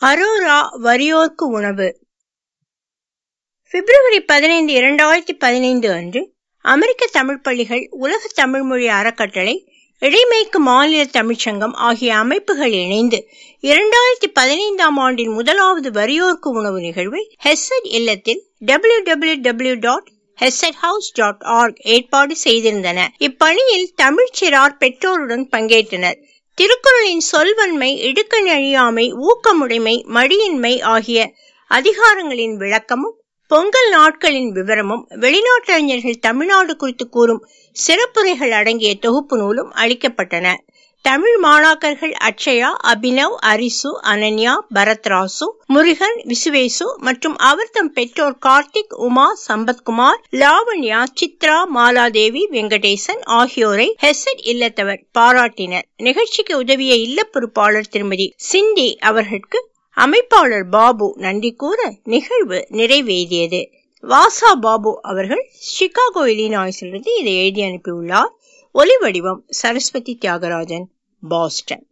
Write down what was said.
அரோரா வறியோர்க்கு உணவு பிப்ரவரி பதினைந்து இரண்டாயிரத்தி பதினைந்து அன்று அமெரிக்க தமிழ் பள்ளிகள் உலக தமிழ் மொழி அறக்கட்டளை இடைமேற்கு மாநில தமிழ்ச்சங்கம் ஆகிய அமைப்புகள் இணைந்து இரண்டாயிரத்தி பதினைந்தாம் ஆண்டின் முதலாவது வறியோர்க்கு உணவு நிகழ்வை ஹெசட் இல்லத்தில் W W W dot Hesed house dot org ஏற்பாடு செய்திருந்தன இப்பணியில் தமிழ்ச்சிறார் பெற்றோருடன் பங்கேற்றனர் திருக்குறளின் சொல்வன்மை இடுக்கண் அழியாமை ஊக்கமுடைமை மடியின்மை ஆகிய அதிகாரங்களின் விளக்கமும் பொங்கல் நாட்களின் விவரமும் வெளிநாட்டறிஞர்கள் தமிழ்நாடு குறித்து கூறும் சிறப்புரைகள் அடங்கிய தொகுப்பு நூலும் அளிக்கப்பட்டன தமிழ் மாணாக்கர்கள் அக்ஷயா அபினவ் அரிசு அனன்யா பரத்ராசு முருகன் விசுவேசு மற்றும் அவர் தம் பெற்றோர் கார்த்திக் உமா சம்பத்குமார் லாவண்யா சித்ரா மாலாதேவி வெங்கடேசன் ஆகியோரை ஹெசட் இல்லத்தவர் பாராட்டினர் நிகழ்ச்சிக்கு உதவிய இல்ல பொறுப்பாளர் திருமதி சிண்டி அவர்களுக்கு அமைப்பாளர் பாபு நன்றி கூற நிகழ்வு நிறைவேறியது வாசா பாபு அவர்கள் சிகாகோ இலினாய்ஸிலிருந்து இதை எழுதி அனுப்பியுள்ளார் ஒலி வடிவம் சரஸ்வதி தியாகராஜன் பாஸ்டன்